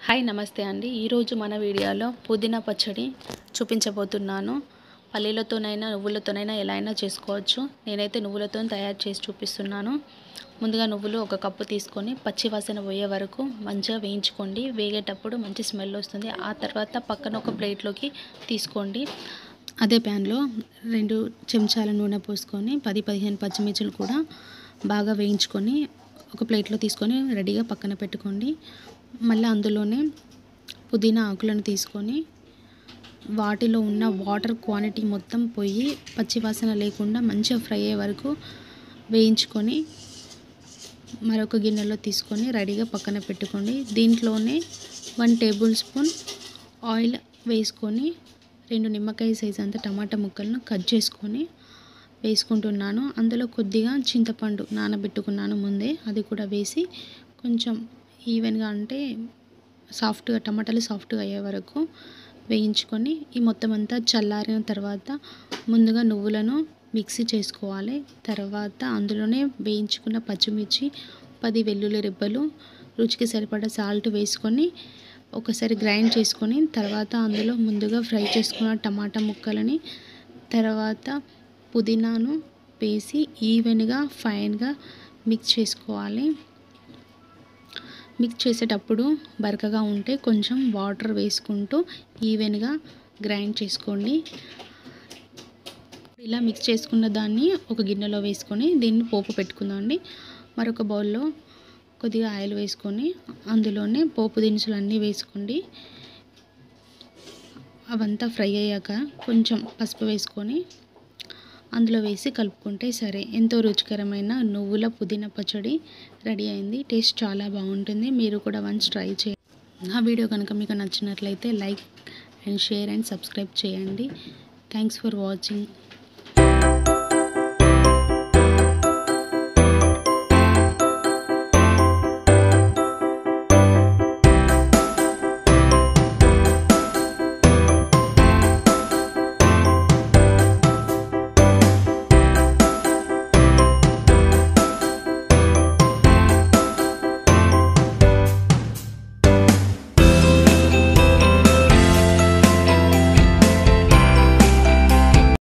hi నమస్తే అండి ఈరోజు మన వీడియోలో పుదీనా పచ్చడి చూపించబోతున్నాను పల్లీలతోనైనా నువ్వులతోనైనా ఎలా అయినా చేసుకోవచ్చు నేనైతే నువ్వులతో తయారు చేసి చూపిస్తున్నాను ముందుగా నువ్వులు ఒక కప్పు తీసుకొని పచ్చి వాసన పోయే వరకు మంచిగా వేయించుకోండి వేగేటప్పుడు మంచి స్మెల్ వస్తుంది ఆ తర్వాత పక్కన ఒక ప్లేట్లోకి తీసుకోండి అదే ప్యాన్లో రెండు చెంచాల నూనె పోసుకొని పది పదిహేను పచ్చిమిర్చులు కూడా బాగా వేయించుకొని ఒక ప్లేట్లో తీసుకొని రెడీగా పక్కన పెట్టుకోండి మళ్ళీ అందులోనే పుదీనా ఆకులను తీసుకొని వాటిలో ఉన్న వాటర్ క్వాంటిటీ మొత్తం పోయి పచ్చివాసన లేకుండా మంచిగా ఫ్రై అయ్యే వరకు వేయించుకొని మరొక గిన్నెలో తీసుకొని రెడీగా పక్కన పెట్టుకోండి దీంట్లోనే వన్ టేబుల్ స్పూన్ ఆయిల్ వేసుకొని రెండు నిమ్మకాయ సైజ్ అంత టమాటా ముక్కలను కట్ చేసుకొని వేసుకుంటున్నాను అందులో కొద్దిగా చింతపండు నానబెట్టుకున్నాను ముందే అది కూడా వేసి కొంచెం ఈవెన్గా అంటే సాఫ్ట్గా టమాటాలు సాఫ్ట్గా అయ్యే వరకు వేయించుకొని ఈ మొత్తం అంతా చల్లారిన తర్వాత ముందుగా నువ్వులను మిక్సీ చేసుకోవాలి తర్వాత అందులోనే వేయించుకున్న పచ్చిమిర్చి పది వెల్లుల్లి రెబ్బలు రుచికి సరిపడా సాల్ట్ వేసుకొని ఒకసారి గ్రైండ్ చేసుకొని తర్వాత అందులో ముందుగా ఫ్రై చేసుకున్న టమాటా ముక్కలని తర్వాత పుదీనాను వేసి ఈవెన్గా ఫైన్గా మిక్స్ చేసుకోవాలి మిక్స్ చేసేటప్పుడు బరకగా ఉంటే కొంచెం వాటర్ వేసుకుంటూ ఈవెన్గా గ్రైండ్ చేసుకోండి ఇలా మిక్స్ చేసుకున్న దాన్ని ఒక గిన్నెలో వేసుకొని దీన్ని పోపు పెట్టుకుందామండి మరొక బౌల్లో కొద్దిగా ఆయిల్ వేసుకొని అందులోనే పోపు దినుసులు అన్నీ వేసుకోండి అవంతా ఫ్రై అయ్యాక కొంచెం పసుపు వేసుకొని అందులో వేసి కలుపుకుంటే సరే ఎంతో రుచికరమైన నువ్వుల పుదీనా పచ్చడి రెడీ అయింది టేస్ట్ చాలా బాగుంటుంది మీరు కూడా వన్స్ ట్రై చేయండి నా వీడియో కనుక మీకు నచ్చినట్లయితే like and share and subscribe చేయండి థ్యాంక్స్ ఫర్ వాచింగ్